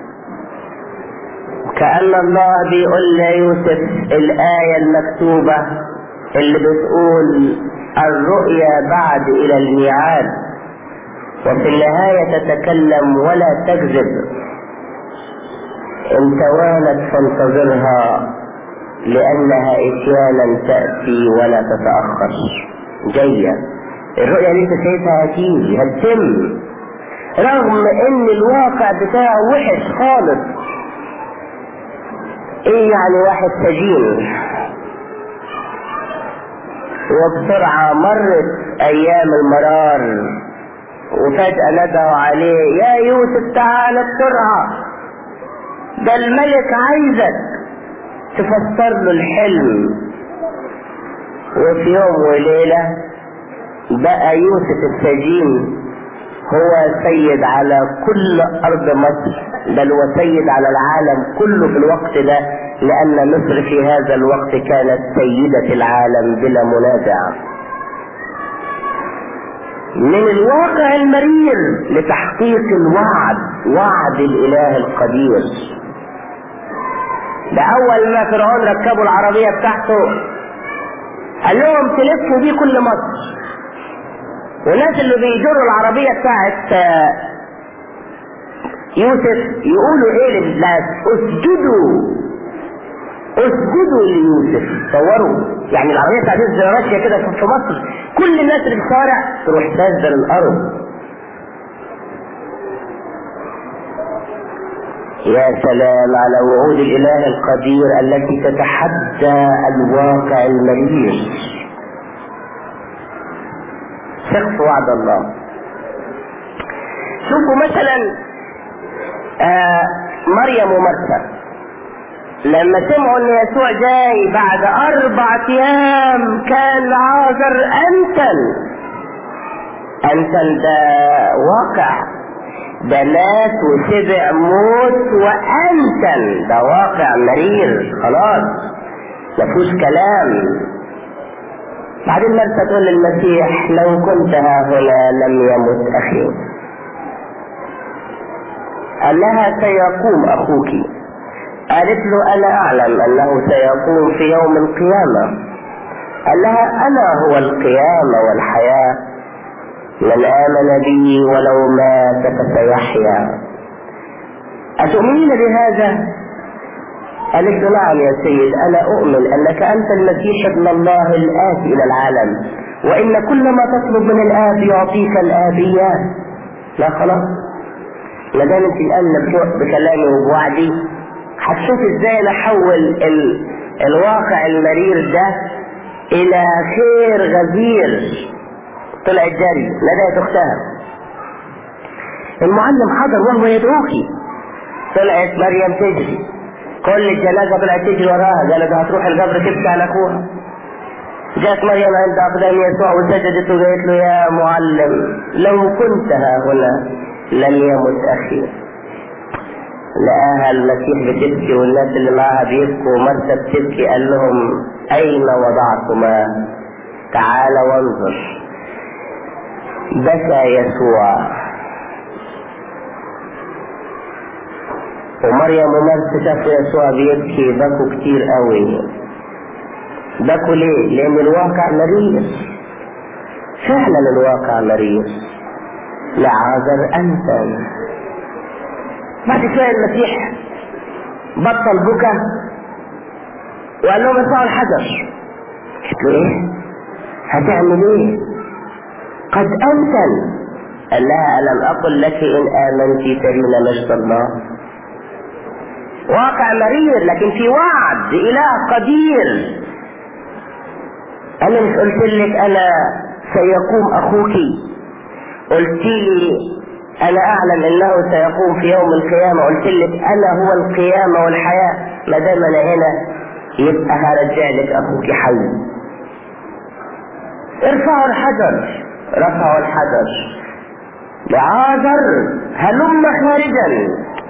كأن الله بيقول ليوسف الآية المكتوبة اللي بتقول الرؤيا بعد إلى الميعاد وفي النهاية تتكلم ولا تكذب إن توالت فانتظرها لأنها إتيانا تأتي ولا تتأخر جاية الرؤيا اللي انت شايفها هتيجي هتتم رغم ان الواقع بتاعه وحش خالص ايه يعني واحد سجين وبسرعة مرت أيام المرار وفجأة ندعوا عليه يا يوسف تعال بسرعة ده الملك عايزك تفسر له الحلم وفي يوم وليلة بقى يوسف السجين هو سيد على كل أرض مصر بل هو سيد على العالم كله في الوقت ده لأن مصر في هذا الوقت كانت سيدة العالم بلا منازع من الواقع المرير لتحقيق الوعد وعد الإله القدير ده أول ما فرعون ركبوا العربية بتاعته قال لهم تلفوا بيه كل مصر والناس اللي بيجروا العربية بتاعت يوسف يقولوا ايه للناس اسجدوا اسجدوا ليوسف تصوروا يعني العربية بتاعت يوسف ماشية كده في مصر كل الناس اللي في الشارع تروح ساجدة للأرض يا سلام على وعود الإله القدير التي تتحدى الواقع المرير ثق في وعد الله شوفوا مثلا آه مريم ومرثا لما سمعوا ان يسوع جاي بعد اربع ايام كان لعازر انتن انتن ده واقع ده مات وشبع موت وانتن ده واقع مرير خلاص مفيش كلام بعدين مرسى تقول للمسيح لو كنت ها هنا لم يمت اخي قال لها سيقوم اخوك قالت له انا اعلم انه سيقوم في يوم القيامة قال لها انا هو القيامة والحياة من امن بي ولو مات فسيحيا اتؤمنين بهذا قالت له نعم يا سيد انا اؤمن انك انت المسيح ابن الله الاتي الى العالم وان كل ما تطلب من الاب يعطيك الاب اياه لا خلاص ما دام انت الان بكلامي وبوعدي هتشوف ازاي نحول ال... الواقع المرير ده الى خير غزير طلعت جري لديت اختها المعلم حضر وهو يدعوكي طلعت مريم تجري كل الجنازة طلعت تجري وراها قالت هتروح القبر تبكي على اخوها جاءت مريم عند اقدام يسوع وسجدت وقالت له يا معلم لو كنت ها هنا لم يمت اخي لقاها المسيح بتبكي والناس اللي معاها بيبكوا ومرثى بتبكي قال لهم اين وضعتما تعال وانظر بكى يسوع ومريم ومرثى شافوا يسوع بيبكي بكوا كتير قوي بكوا ليه؟ لأن الواقع مريض فعلا الواقع مريض لعازر أنت بعد شوية المسيح بطل بكى وقال لهم ارفعوا الحجر قلت له ايه؟ هتعمل ايه؟ قد أنتن قال لها ألم أقل لك إن آمنت ترين مجد الله واقع مرير لكن في وعد إله قدير أنا مش قلت لك أنا سيقوم أخوك قلت لي أنا أعلم أنه سيقوم في يوم القيامة قلت لك أنا هو القيامة والحياة ما دام أنا هنا يبقى هرجع لك أخوك حي ارفعوا الحجر رفعوا الحجر لعازر هلم خارجا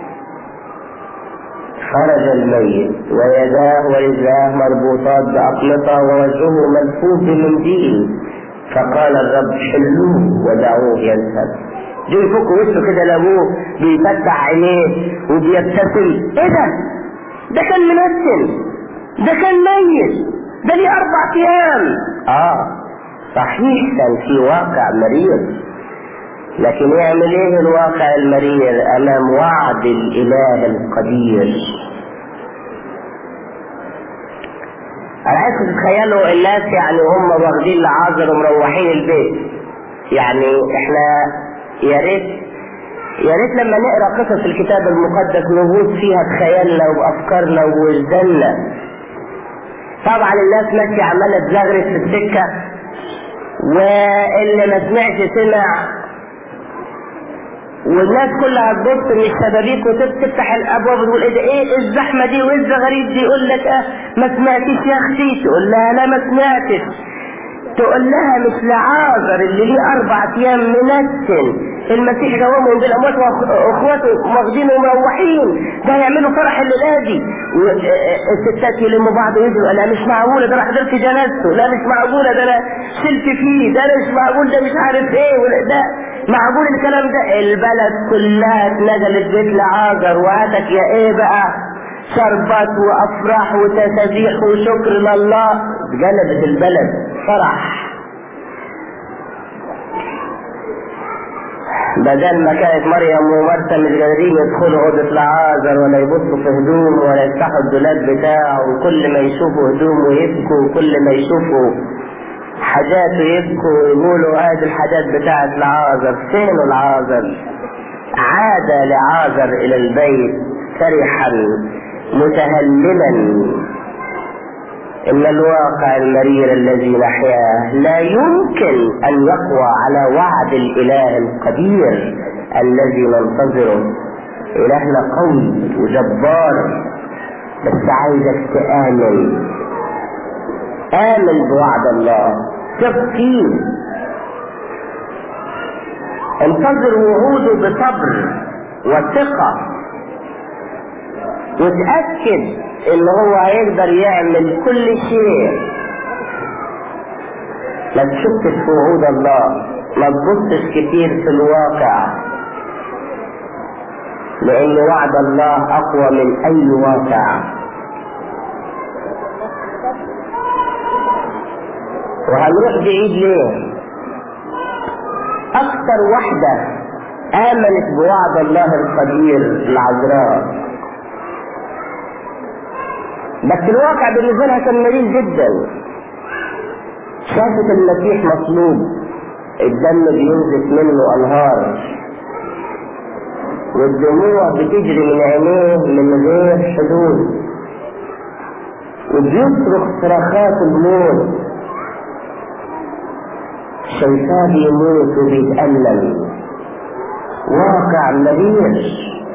خرج الميت ويداه ورجلاه مربوطات بأقمطة ووجهه ملفوف بمنديل فقال الرب حلوه ودعوه يذهب جو يفك وشه كده لابوه بيفتح عينيه وبيبتسم ايه ده؟ ده كان منسل ده كان ميت ده ليه اربع ايام اه صحيح كان في واقع مريض لكن يعمل ايه الواقع المرير امام وعد الاله القدير انا عايزكم تتخيلوا الناس يعني هم واخدين لعازر ومروحين البيت يعني احنا يا ريت يا ريت لما نقرا قصص الكتاب المقدس نغوص فيها بخيالنا وبافكارنا ووجداننا طبعا الناس ماشيه عماله تزغرس في السكه واللي ما سمعش سمع والناس كلها تبص من الشبابيك وتفتح الابواب وتقول ايه ده ايه الزحمه دي وايه الزغاريد دي يقول لك اه ما سمعتش يا اختي تقول لها لا ما سمعتش تقول لها مش لعازر اللي ليه اربع ايام منسن المسيح جوامهم بالاموات واخواته واخدينه ومروحين ده هيعملوا فرح الليله دي الستات يلموا بعض ويجروا لا مش معقوله ده انا حضرت جنازته لا مش معقوله ده انا شلت فيه ده انا مش معقول ده مش عارف ايه ده معقول الكلام ده البلد كلها اتنقلت بيت لعازر وهاتك يا ايه بقى شربات وافراح وتسابيح وشكر لله جلبت البلد فرح بدل ما كانت مريم ومرثا مش قادرين يدخلوا اوضه العازر ولا يبصوا في هدوم ولا يفتحوا الدولاب بتاعه وكل ما يشوفوا هدوم ويبكوا وكل ما يشوفوا حاجات ويبكوا ويقولوا هذه الحاجات بتاعت العازر فين العازر عاد لعازر الى البيت فرحا متهللا إن الواقع المرير الذي نحياه لا يمكن أن يقوى على وعد الإله القدير الذي ننتظره إلهنا قوي وجبار بس عايزك تآمن آمن بوعد الله ثق فيه انتظر وعوده بصبر وثقة وتأكد ان هو هيقدر يعمل كل شيء ما تشكش في وعود الله ما تبصش كتير في الواقع لان وعد الله اقوى من اي واقع وهنروح بعيد ليه اكثر واحدة امنت بوعد الله القدير العذراء بس الواقع بالنسبة لها كان مريض جدا شافت المسيح مصلوب الدم بينزف منه انهار والدموع بتجري من عينيه من غير حدود وبيصرخ صرخات الموت شايفاه بيموت وبيتألم واقع مرير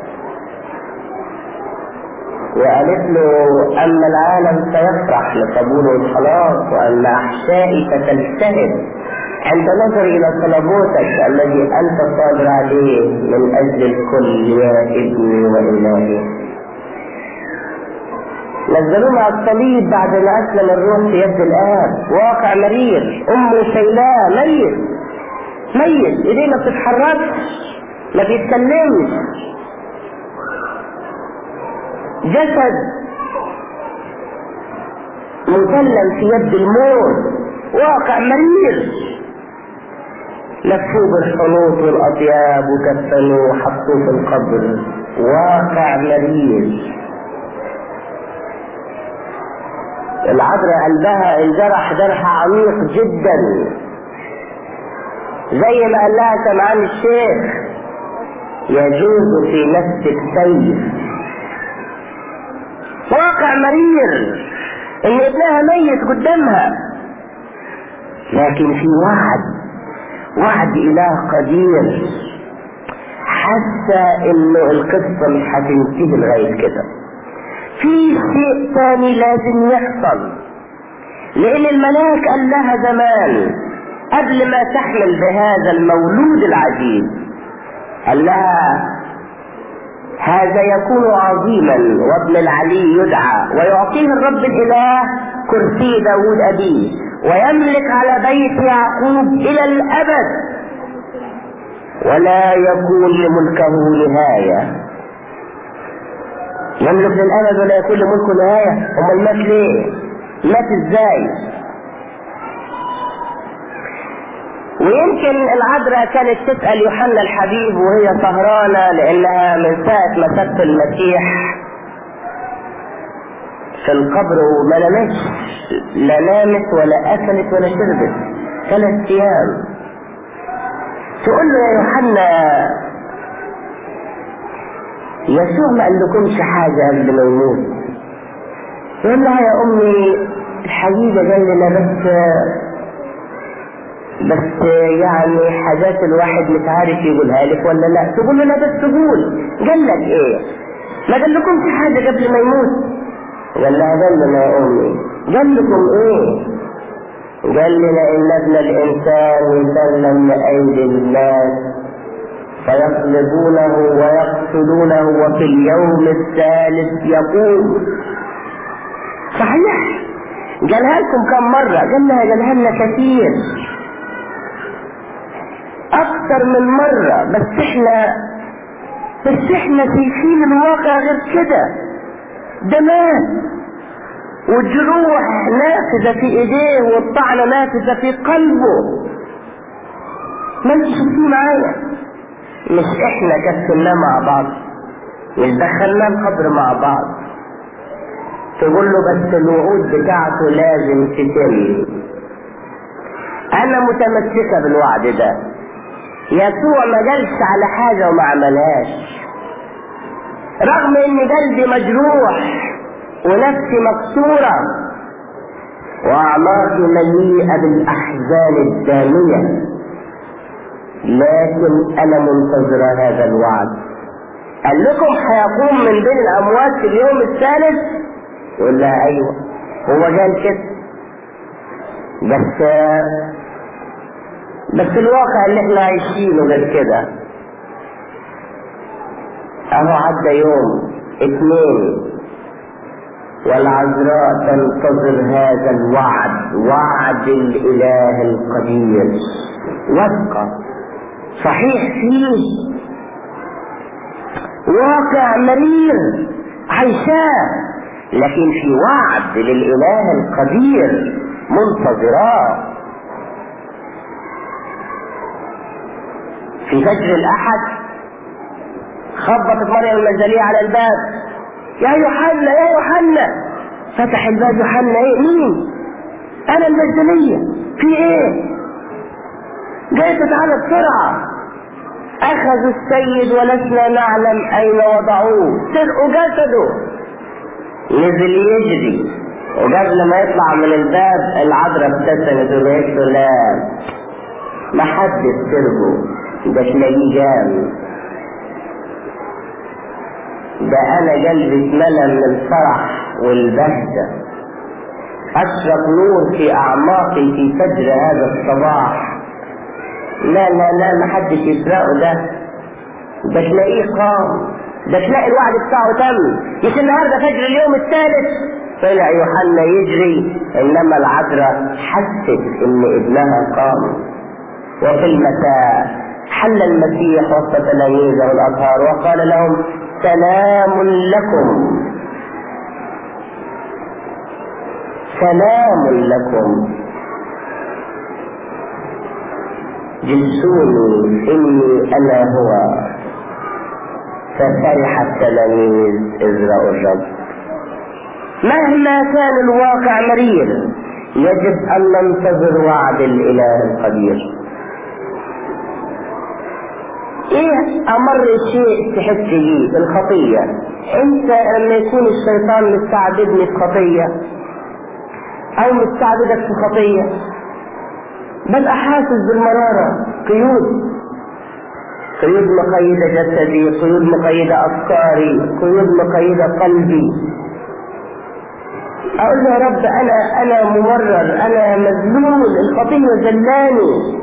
وقالت له أما العالم سيفرح لقبوله الخلاص وأن أحشائك تلتهب عند نظر إلى طلبوتك الذي أنت صابر عليه من أجل الكل يا ابني وإلهي نزلوه مع الصليب بعد ما أسلم الروح في يد الآب واقع مرير أمه شيلاه ميت ميت إيديه ما بتتحركش ما بيتكلمش جسد مسلم في يد الموت واقع مرير لفوه بالحنوط والاطياب وكفنوه وحطوه في القبر واقع مرير العذراء قلبها انجرح جرح عميق جدا زي ما قال لها سمعان الشيخ يجوز في نفسك سيف واقع مرير ان ابنها ميت قدامها لكن في وعد وعد اله قدير حاسه انه القصه مش هتنتهي لغايه كده في شيء تاني لازم يحصل لان الملاك قال لها زمان قبل ما تحمل بهذا المولود العجيب قال لها هذا يكون عظيما وابن العلي يدعى ويعطيه الرب الاله كرسي داود ابيه ويملك على بيت يعقوب الى الابد ولا يكون لملكه نهايه يملك للابد ولا يكون لملكه نهايه امال مات ليه مات ازاي ويمكن العذراء كانت تسأل يوحنا الحبيب وهي سهرانة لأنها من ساعة ما سبت المسيح في القبر وما نامتش لا نامت ولا أكلت ولا شربت ثلاث أيام تقول له يا يوحنا يسوع ما قالكمش حاجة قبل ما يموت يقول لها يا أمي الحقيقة قال لنا بس بس يعني حاجات الواحد مش عارف يقولها لك ولا لا تقول له لا بس تقول قال لك ايه ما قال لكم في حاجة قبل ما يموت قال لها قال لنا يا امي قال لكم ايه قال لنا ان ابن الانسان يسلم لايدي الناس فيصلبونه ويقتلونه وفي اليوم الثالث يقوم صحيح قالها لكم كم مرة قالها قالها لنا كثير اكثر من مرة بس احنا بس احنا شايفين الواقع غير كده ده مات والجروح نافذة في ايديه والطعنة نافذة في قلبه ما انت شفتيه معايا مش احنا كسلناه مع بعض مش دخلناه القبر مع بعض تقول له بس الوعود بتاعته لازم تتم انا متمسكة بالوعد ده يسوع ما جالش على حاجة وما عملهاش رغم ان قلبي مجروح ونفسي مكسورة واعماقي مليئة بالاحزان الدامية لكن انا منتظرة هذا الوعد قال لكم هيقوم من بين الاموات في اليوم الثالث يقول لها ايوه هو قال كده بس بس الواقع اللي احنا عايشينه غير كده اهو عدى يوم اثنين والعذراء تنتظر هذا الوعد وعد الاله القدير واثقة صحيح فيه واقع مرير عيشاه لكن في وعد للاله القدير منتظراه في فجر الاحد خبطت مريم المجدلية على الباب يا يوحنا يا يوحنا فتح الباب يوحنا ايه مين انا المجدلية في ايه جاي تعالى بسرعة اخذوا السيد ولسنا نعلم اين وضعوه سرقوا جسده نزل يجري وقبل ما يطلع من الباب العذراء ابتسمت وقالت له لا ما حد سرقه ده تلاقيه جام ده انا قلبي اتملى من الفرح والبهجة اشرق نور في اعماقي في فجر هذا الصباح لا لا لا ما حدش يسرقه ده ده تلاقيه قام ده تلاقي الوعد بتاعه تم مش النهارده فجر اليوم الثالث طلع يوحنا يجري انما العذراء حست ان ابنها قام وفي المساء حل المسيح وسط تلاميذه الاطهار وقال لهم سلام لكم سلام لكم جلسوني اني انا هو ففرح التلاميذ اذ راوا الرب مهما كان الواقع مرير يجب ان ننتظر وعد الاله القدير ايه امر شيء تحس بيه الخطية انت لما يكون الشيطان مستعبدني في خطية او مستعبدك في خطية ببقى حاسس بالمرارة قيود قيود مقيدة جسدي قيود مقيدة افكاري قيود مقيدة قلبي اقول له يا رب انا انا ممرر انا مذلول الخطية زلاني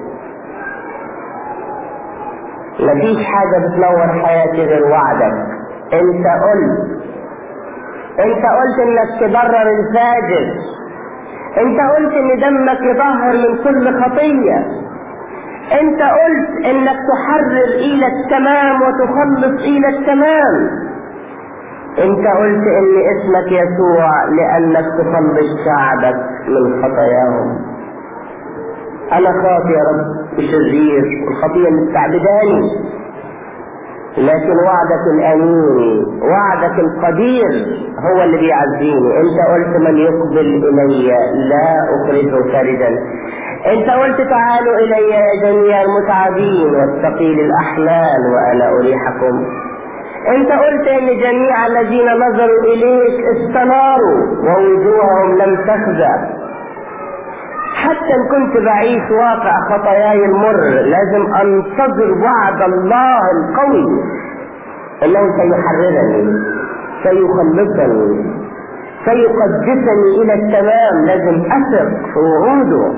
مفيش حاجة بتنور حياتي غير وعدك انت قلت انت قلت انك تبرر الفاجر انت قلت ان دمك يطهر من كل خطية انت قلت انك تحرر الى التمام وتخلص الى التمام انت قلت ان اسمك يسوع لانك تخلص شعبك من خطاياهم انا خاطي يا رب وشرير والخطيه مستعبداني لكن وعدك الامين وعدك القدير هو اللي بيعزيني انت قلت من يقبل الي لا اخرجه فردا انت قلت تعالوا الي يا جميع المتعبين والثقيل الاحمال وانا اريحكم انت قلت ان جميع الذين نظروا اليك استناروا ووجوههم لم تخزى حتى حتى ان كنت بعيش واقع خطاياي المر لازم انتظر وعد الله القوي انه سيحررني سيخلصني سيقدسني الى التمام لازم اثق في وعوده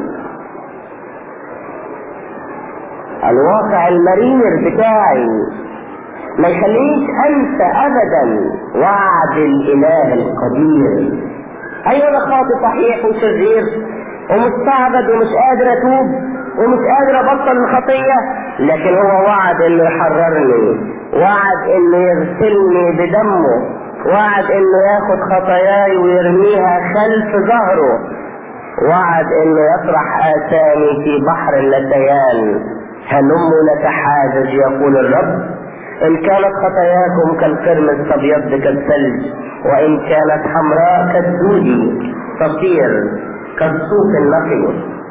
الواقع المرير بتاعي ما يخلينيش انسى ابدا وعد الاله القدير ايوه انا خاطئ صحيح وشرير ومستعبد ومش قادر اتوب ومش قادر ابطل الخطيه لكن هو وعد انه يحررني وعد انه يغسلني بدمه وعد انه ياخد خطاياي ويرميها خلف ظهره وعد انه يطرح اثامي في بحر النسيان هلموا نتحاجج يقول الرب إن كانت خطاياكم كالقرمز فابيض كالثلج وإن كانت حمراء كالدود تصير كالصوف النقي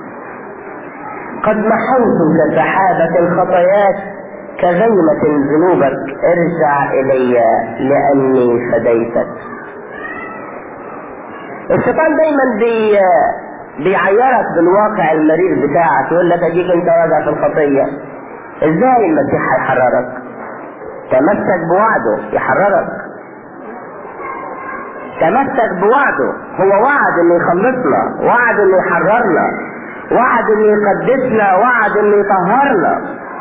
قد محوت كسحابة خطاياك كغيمة ذنوبك ارجع إلي لأني فديتك الشيطان دايما بي بيعيرك بالواقع المرير بتاعك يقول لك اديك انت واقع في الخطيه ازاي المسيح هيحررك تمسك بوعده يحررك تمسك بوعده هو وعد انه يخلصنا وعد انه يحررنا وعد انه يقدسنا وعد انه يطهرنا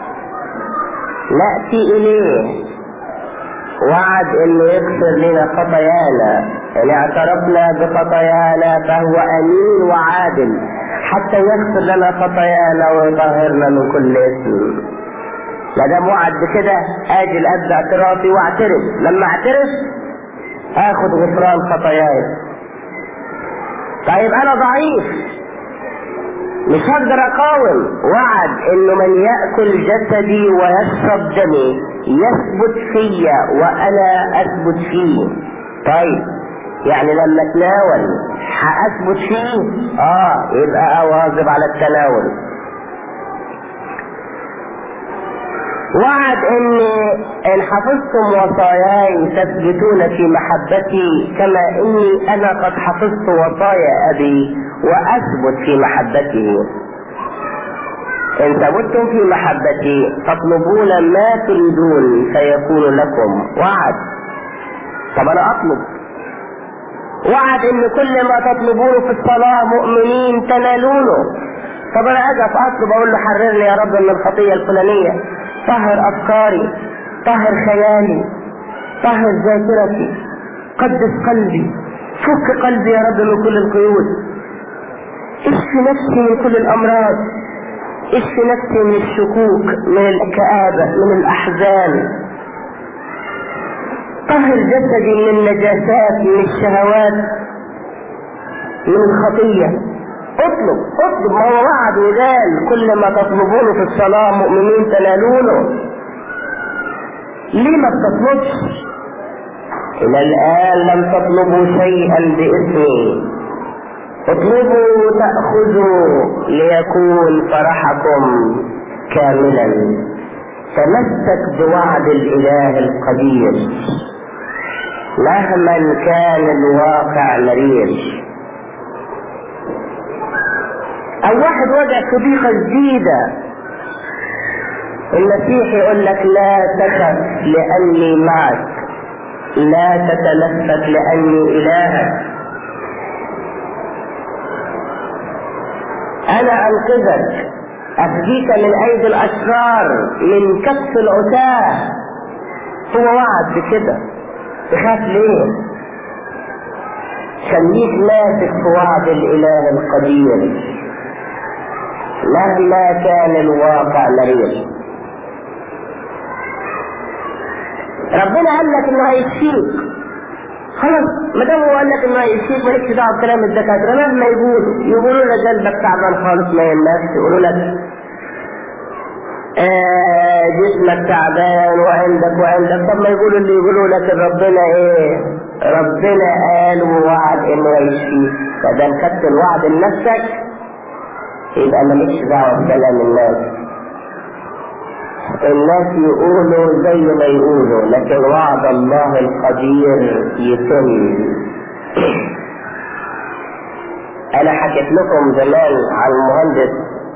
نأتي اليه وعد انه يغفر لنا خطايانا ان اعترفنا بخطايانا فهو امين وعادل حتى يغفر لنا خطايانا ويطهرنا من كل اسم ما دام وعد بكده اجي الاب اعترافي واعترف لما اعترف اخد غفران خطاياي طيب انا ضعيف مش هقدر اقاوم وعد انه من ياكل جسدي ويشرب دمي يثبت فيا وانا اثبت فيه طيب يعني لما اتناول هاثبت فيه اه يبقى اواظب على التناول وعد اني ان حفظتم وصاياي تثبتون في محبتي كما اني انا قد حفظت وصايا ابي واثبت في محبته ان ثبتم في محبتي تطلبون ما تريدون فيكون لكم وعد طب انا اطلب وعد ان كل ما تطلبونه في الصلاة مؤمنين تنالونه طب انا اجي اطلب اقول له حررني يا رب من الخطية الفلانية طهر افكاري طهر خيالي طهر ذاكرتي قدس قلبي فك قلبي يا رب من كل القيود اشفي نفسي من كل الامراض اشفي نفسي من الشكوك من الكآبة من الاحزان طهر جسدي من النجاسات من الشهوات من الخطية اطلب اطلب ما هو وعد وقال كل ما تطلبونه في الصلاة مؤمنين تنالونه ليه ما بتطلبش الى الان لم تطلبوا شيئا باسمي اطلبوا تأخذوا ليكون فرحكم كاملا تمسك بوعد الاله القدير مهما كان الواقع مرير او واحد وجع في ضيقه جديده المسيح يقول لك لا تخف لاني معك لا تتلفت لاني الهك انا انقذك افديك من ايدي الاشرار من كف العتاه هو وعد بكده تخاف ليه خليك ماسك في وعد الاله القدير مهما كان الواقع مريض ربنا قال لك انه هيشفيك خلاص ما دام هو قال لك انه هيشفيك مالكش دعوه بكلام الدكاتره مهما يقولوا يقولوا لك قلبك تعبان خالص ما يهمكش يقولوا لك آه جسمك تعبان وعندك وعندك طب ما يقولوا اللي يقولوا لك ربنا ايه ربنا قال ووعد انه هيشفيك فده خدت الوعد لنفسك يبقى مالكش دعوه بكلام الناس الناس يقولوا زي ما يقولوا لكن وعد الله القدير يتم انا حكيت لكم زمان عن مهندس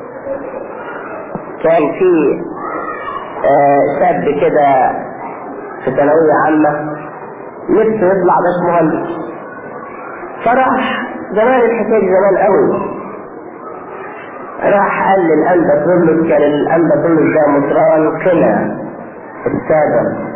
كان في آه شاب كده في ثانوية عامة نفسه يطلع باش مهندس فراح زمان الحكاية دي زمان قوي راح قال للأنبا كله كان الأنبا كله ده مطران قنا السادة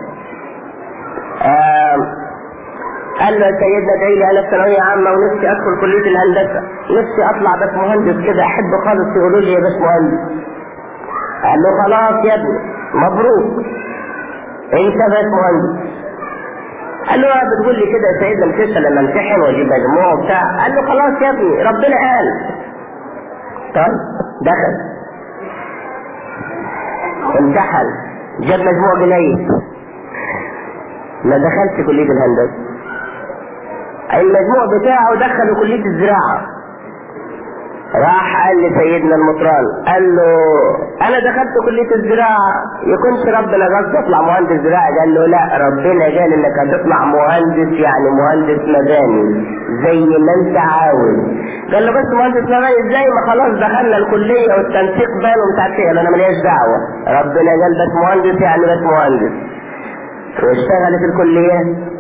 آه قال له يا سيدنا جاي لي انا في ثانويه عامه ونفسي ادخل كليه الهندسه نفسي اطلع باش مهندس كده احب خالص يقولوا لي يا باش مهندس قال له خلاص يا ابني مبروك انت باش مهندس قال له بتقول لي كده يا سيدنا مش لسه لما امتحن واجيب مجموع وبتاع قال له خلاص يا ابني ربنا قال طيب دخل امتحن جاب مجموع جنيه ما دخلش كليه الهندسه المجموع بتاعه دخله كلية الزراعة راح قال لسيدنا المطران قال له انا دخلت كلية الزراعة يكونش ربنا قصد اطلع مهندس زراعة قال له لا ربنا قال انك هتطلع مهندس يعني مهندس مباني زي ما انت عاوز قال له بس مهندس مباني ازاي ما خلاص دخلنا الكلية والتنسيق بان ومش عارف ايه انا ماليش دعوة ربنا قال بس مهندس يعني بس مهندس واشتغل في الكلية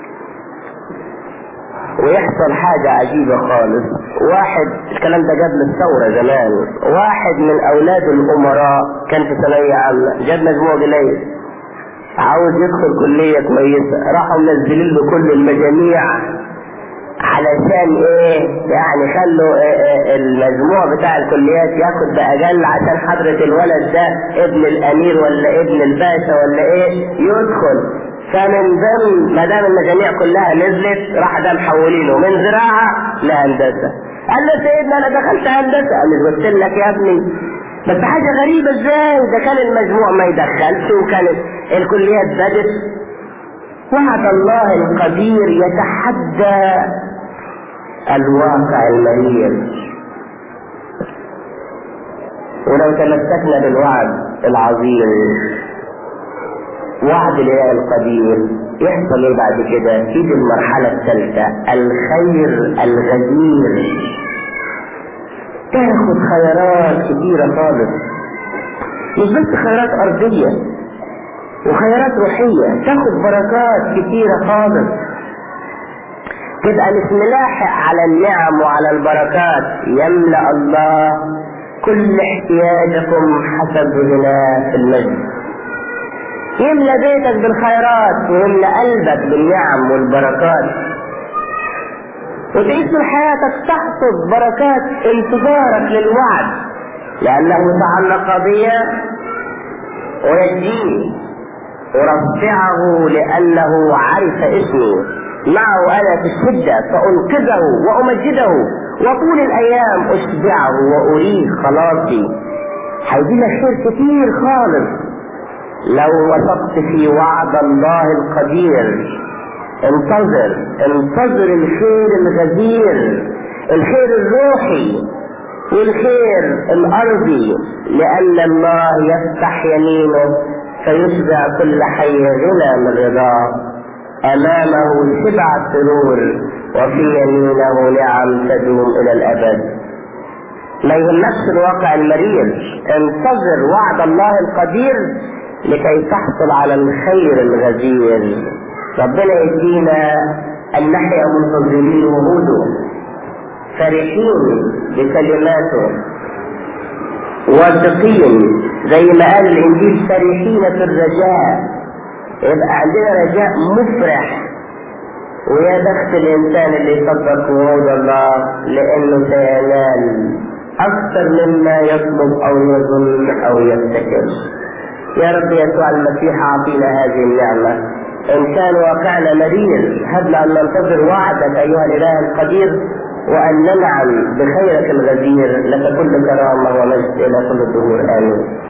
ويحصل حاجة عجيبة خالص واحد الكلام ده قبل الثورة زمان واحد من أولاد الأمراء كان في ثانوية عامة جاب مجموع قليل عاوز يدخل كلية كويسة راحوا منزلين له كل المجاميع علشان ايه يعني خلوا إيه إيه المجموع بتاع الكليات ياخد باقل عشان حضرة الولد ده ابن الامير ولا ابن الباشا ولا ايه يدخل فمن ضمن ما دام المجاميع كلها نزلت راح ده محولينه من زراعه لهندسه قال له سيدنا انا دخلت هندسه قال له قلت لك يا ابني بس حاجه غريبه ازاي ده كان المجموع ما يدخلش وكانت الكليات بدت وعد الله القدير يتحدى الواقع المرير ولو تمسكنا بالوعد العظيم وعد الاله القدير يحصل ايه بعد كده تيجي المرحلة الثالثة الخير الغزير تاخد خيرات كتيرة خالص مش بس خيرات أرضية وخيرات روحية تاخد بركات كتيرة خالص تبقى مش ملاحق على النعم وعلى البركات يملأ الله كل احتياجكم حسب غناه في المجد يملى بيتك بالخيرات ويملى قلبك بالنعم والبركات وتعيش من حياتك تحصد بركات انتظارك للوعد لأنه تعلق بي ويجزيه ورفعه لأنه عرف اسمي معه أنا في الشدة فأنقذه وأمجده وطول الأيام أشبعه وأريه خلاصي هيجيلك خير كتير خالص لو وثقت في وعد الله القدير انتظر انتظر الخير الغزير الخير الروحي والخير الارضي لان الله يفتح يمينه فيشبع كل حي غنى من رضاه امامه سبع سرور وفي يمينه نعم تدوم الى الابد ما يهمكش الواقع المرير انتظر وعد الله القدير لكي تحصل على الخير الغزير ربنا يدينا ان نحيا منتظرين وعوده فرحين بكلماته واثقين زي ما قال الانجيل فرحين في الرجاء يبقى عندنا رجاء مفرح ويا بخت الانسان اللي يصدق وعود الله لانه سينال اكثر مما يطلب او يظن او يفتكر يا رب يسوع المسيح اعطينا هذه النعمه ان كان واقعنا مرير هب ان ننتظر وعدك ايها الاله القدير وان ننعم بخيرك الغزير لك كل كرامه ومجد الى كل الدهور امين